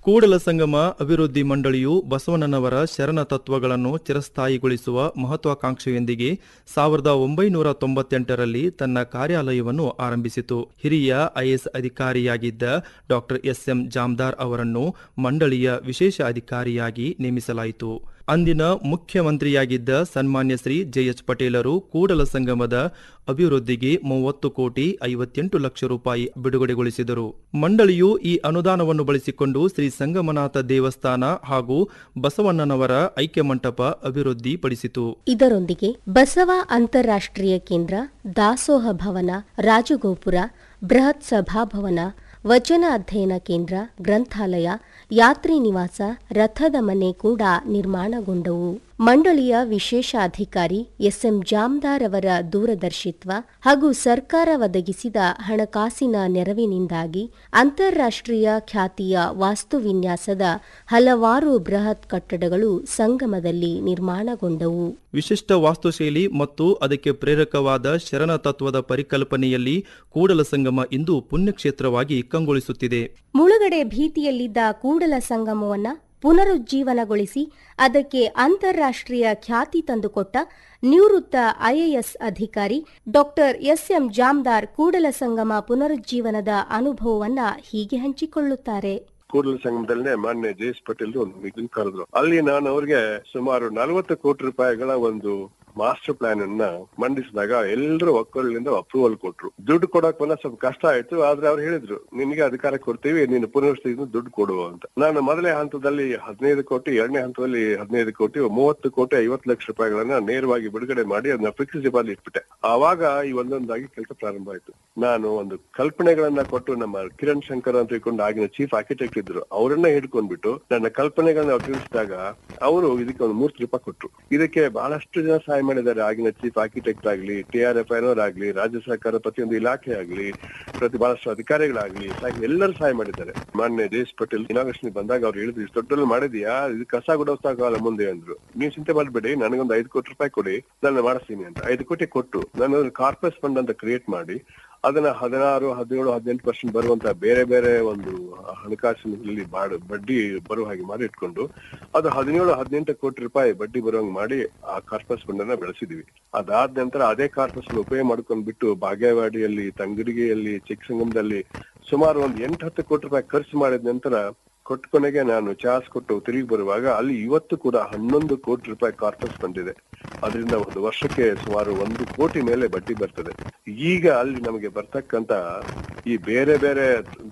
ಕೂಡಲ ಸಂಗಮ ಅಭಿವೃದ್ಧಿ ಮಂಡಳಿಯು ಬಸವಣ್ಣನವರ ಶರಣ ತತ್ವಗಳನ್ನು ಚಿರಸ್ಥಾಯಿಗೊಳಿಸುವ ಮಹತ್ವಾಕಾಂಕ್ಷೆಯೊಂದಿಗೆ ಸಾವಿರದ ಒಂಬೈನೂರ ತೊಂಬತ್ತೆಂಟರಲ್ಲಿ ತನ್ನ ಕಾರ್ಯಾಲಯವನ್ನು ಆರಂಭಿಸಿತು ಹಿರಿಯ ಐಎಎಸ್ ಅಧಿಕಾರಿಯಾಗಿದ್ದ ಡಾಕ್ಟರ್ ಎಸ್ಎಂ ಜಾಮ್ದಾರ್ ಅವರನ್ನು ಮಂಡಳಿಯ ವಿಶೇಷ ಅಧಿಕಾರಿಯಾಗಿ ನೇಮಿಸಲಾಯಿತು ಅಂದಿನ ಮುಖ್ಯಮಂತ್ರಿಯಾಗಿದ್ದ ಸನ್ಮಾನ್ಯ ಶ್ರೀ ಜೆಎಚ್ ಪಟೇಲರು ಕೂಡಲ ಸಂಗಮದ ಅಭಿವೃದ್ಧಿಗೆ ಮೂವತ್ತು ಕೋಟಿ ಐವತ್ತೆಂಟು ಲಕ್ಷ ರೂಪಾಯಿ ಬಿಡುಗಡೆಗೊಳಿಸಿದರು ಮಂಡಳಿಯು ಈ ಅನುದಾನವನ್ನು ಬಳಸಿಕೊಂಡು ಶ್ರೀ ಸಂಗಮನಾಥ ದೇವಸ್ಥಾನ ಹಾಗೂ ಬಸವಣ್ಣನವರ ಐಕ್ಯ ಮಂಟಪ ಅಭಿವೃದ್ಧಿಪಡಿಸಿತು ಇದರೊಂದಿಗೆ ಬಸವ ಅಂತಾರಾಷ್ಟ್ರೀಯ ಕೇಂದ್ರ ದಾಸೋಹ ಭವನ ರಾಜಗೋಪುರ ಬೃಹತ್ ಸಭಾಭವನ ವಚನ ಅಧ್ಯಯನ ಕೇಂದ್ರ ಗ್ರಂಥಾಲಯ ಯಾತ್ರಿ ನಿವಾಸ ರಥದ ಮನೆ ಕೂಡ ನಿರ್ಮಾಣಗೊಂಡವು ಮಂಡಳಿಯ ವಿಶೇಷ ಅಧಿಕಾರಿ ಎಸ್ಎಂ ಜಾಮ್ದಾರ್ ಅವರ ದೂರದರ್ಶಿತ್ವ ಹಾಗೂ ಸರ್ಕಾರ ಒದಗಿಸಿದ ಹಣಕಾಸಿನ ನೆರವಿನಿಂದಾಗಿ ಅಂತಾರಾಷ್ಟ್ರೀಯ ಖ್ಯಾತಿಯ ವಾಸ್ತುವಿನ್ಯಾಸದ ಹಲವಾರು ಬೃಹತ್ ಕಟ್ಟಡಗಳು ಸಂಗಮದಲ್ಲಿ ನಿರ್ಮಾಣಗೊಂಡವು ವಿಶಿಷ್ಟ ವಾಸ್ತುಶೈಲಿ ಮತ್ತು ಅದಕ್ಕೆ ಪ್ರೇರಕವಾದ ಶರಣ ತತ್ವದ ಪರಿಕಲ್ಪನೆಯಲ್ಲಿ ಕೂಡಲ ಸಂಗಮ ಇಂದು ಪುಣ್ಯಕ್ಷೇತ್ರವಾಗಿ ಕಂಗೊಳಿಸುತ್ತಿದೆ ಮುಳುಗಡೆ ಭೀತಿಯಲ್ಲಿದ್ದ ಕೂಡಲ ಸಂಗಮವನ್ನ ಪುನರುಜ್ಜೀವನಗೊಳಿಸಿ ಅದಕ್ಕೆ ಅಂತಾರಾಷ್ಟ್ರೀಯ ಖ್ಯಾತಿ ತಂದುಕೊಟ್ಟ ನಿವೃತ್ತ ಐಎಎಸ್ ಅಧಿಕಾರಿ ಡಾಕ್ಟರ್ ಎಸ್ಎಂ ಜಾಮ್ದಾರ್ ಕೂಡಲ ಸಂಗಮ ಪುನರುಜ್ಜೀವನದ ಅನುಭವವನ್ನ ಹೀಗೆ ಹಂಚಿಕೊಳ್ಳುತ್ತಾರೆ ಕೂಡಲ ಸಂಗಮದಲ್ಲೇ ಮಾನ್ಯ ಜಯೇಶ್ ಪಟೇಲ್ ಒಂದು ಮೀಟಿಂಗ್ ಕರೆದ್ರು ಅಲ್ಲಿ ನಾನು ಅವ್ರಿಗೆ ಸುಮಾರು ನಲವತ್ತು ಕೋಟಿ ರೂಪಾಯಿಗಳ ಒಂದು ಮಾಸ್ಟರ್ ಪ್ಲಾನ್ ಅನ್ನ ಮಂಡಿಸಿದಾಗ ಎಲ್ಲರೂ ಒಕ್ಕಲಿನಿಂದ ಅಪ್ರೂವಲ್ ಕೊಟ್ರು ದುಡ್ಡು ಕೊಡಕ್ ಒಂದ ಸ್ವಲ್ಪ ಕಷ್ಟ ಆಯ್ತು ಆದ್ರೆ ಅವ್ರು ಹೇಳಿದ್ರು ನಿನಗೆ ಅಧಿಕಾರ ಕೊಡ್ತೀವಿ ನೀನು ಪುನರ್ವಸತಿಯಿಂದ ದುಡ್ಡು ಕೊಡುವ ಅಂತ ನಾನು ಮೊದಲನೇ ಹಂತದಲ್ಲಿ ಹದಿನೈದು ಕೋಟಿ ಎರಡನೇ ಹಂತದಲ್ಲಿ ಹದಿನೈದು ಕೋಟಿ ಮೂವತ್ತು ಕೋಟಿ ಐವತ್ತು ಲಕ್ಷ ರೂಪಾಯಿಗಳನ್ನ ನೇರವಾಗಿ ಬಿಡುಗಡೆ ಮಾಡಿ ಅದನ್ನ ಫಿಕ್ಸ್ ಡಿಪಾಸಿಟ್ ಇಟ್ಬಿಟ್ಟೆ ಆವಾಗ ಈ ಒಂದೊಂದಾಗಿ ಕೆಲಸ ಪ್ರಾರಂಭ ಆಯ್ತು ನಾನು ಒಂದು ಕಲ್ಪನೆಗಳನ್ನ ಕೊಟ್ಟು ನಮ್ಮ ಕಿರಣ್ ಶಂಕರ್ ಅಂತ ತಿಳ್ಕೊಂಡು ಆಗಿನ ಚೀಫ್ ಆರ್ಕಿಟೆಕ್ಟ್ ಇದ್ರು ಅವರನ್ನ ಹಿಡ್ಕೊಂಡ್ಬಿಟ್ಟು ನನ್ನ ಕಲ್ಪನೆಗಳನ್ನ ಅವ್ರು ತಿಳಿಸಿದಾಗ ಅವರು ಇದಕ್ಕೆ ಒಂದು ಮೂರ್ತಿ ರೂಪಾಯಿ ಕೊಟ್ರು ಇದಕ್ಕೆ ಬಹಳಷ್ಟು ಜನ ಸಹಾಯ ಮಾಡಿದ್ದಾರೆ ಆಗಿನ ಚೀಫ್ ಆರ್ಕಿಟೆಕ್ಟ್ ಆಗ್ಲಿ ಟಿ ಆರ್ ಎಫ್ ಐನೋರ್ ಆಗ್ಲಿ ರಾಜ್ಯ ಸರ್ಕಾರ ಪ್ರತಿಯೊಂದು ಇಲಾಖೆ ಆಗ್ಲಿ ಪ್ರತಿ ಬಹಳಷ್ಟು ಅಧಿಕಾರಿಗಳಾಗ್ಲಿ ಸಹಾಯ- ಎಲ್ಲರೂ ಸಹಾಯ ಮಾಡಿದ್ದಾರೆ ಮಾನ್ಯ ಜಯೇಶ್ ಪಟೇಲ್ ಇನಾಗ್ರೇಷನ್ ಬಂದಾಗ ಅವ್ರು ಹೇಳಿದ್ರು ಇಷ್ಟು ದೊಡ್ಡಲ್ಲಿ ಮಾಡಿದ್ಯಾ ಇದು ಕಸ ಗುಡೋಸಾಗಲ್ಲ ಮುಂದೆ ಅಂದ್ರು ನೀವು ಚಿಂತೆ ಮಾಡಬೇಡಿ ನನಗೊಂದು ಐದು ಕೋಟಿ ರೂಪಾಯಿ ಕೊಡಿ ನಾನು ಮಾಡಿಸ್ತೀನಿ ಅಂತ ಐದು ಕೋಟಿ ಕೊಟ್ಟು ನಾನು ಕಾರ್ಪಸ್ ಫಂಡ್ ಅಂತ ಕ್ರಿಯೇಟ್ ಮಾಡಿ ಅದನ್ನ ಹದಿನಾರು ಹದಿನೇಳು ಹದಿನೆಂಟು ಪರ್ಸೆಂಟ್ ಬರುವಂತ ಬೇರೆ ಬೇರೆ ಒಂದು ಹಣಕಾಸಿನಲ್ಲಿ ಬಾಡ್ ಬಡ್ಡಿ ಬರುವ ಹಾಗೆ ಮಾಡಿ ಇಟ್ಕೊಂಡು ಅದು ಹದಿನೇಳು ಹದಿನೆಂಟು ಕೋಟಿ ರೂಪಾಯಿ ಬಡ್ಡಿ ಬರುವಂಗ್ ಮಾಡಿ ಆ ಕಾರ್ಪಸ್ ಫಂಡ್ ಅನ್ನ ಬೆಳೆಸಿದ್ವಿ ಅದಾದ ನಂತರ ಅದೇ ಕಾರ್ಪಸ್ ಉಪಯೋಗ ಮಾಡ್ಕೊಂಡ್ ಬಿಟ್ಟು ಬಾಗೇವಾಡಿಯಲ್ಲಿ ತಂಗಡಿಗೆಯಲ್ಲಿ ಚಿಕ್ಕಸಂಗಮದಲ್ಲಿ ಸುಮಾರು ಒಂದು ಎಂಟು ಹತ್ತು ಕೋಟಿ ರೂಪಾಯಿ ಖರ್ಚು ಮಾಡಿದ ನಂತರ ಕೊಟ್ಟ ಕೊನೆಗೆ ನಾನು ಚಾರ್ಜ್ ಕೊಟ್ಟು ತಿರುಗಿ ಬರುವಾಗ ಅಲ್ಲಿ ಇವತ್ತು ಕೂಡ ಹನ್ನೊಂದು ಕೋಟಿ ರೂಪಾಯಿ ಕಾರ್ಪಸ್ ಬಂದಿದೆ ಅದರಿಂದ ಒಂದು ವರ್ಷಕ್ಕೆ ಸುಮಾರು ಒಂದು ಕೋಟಿ ಮೇಲೆ ಬಡ್ಡಿ ಬರ್ತದೆ ಈಗ ಅಲ್ಲಿ ನಮಗೆ ಬರ್ತಕ್ಕಂತ ಈ ಬೇರೆ ಬೇರೆ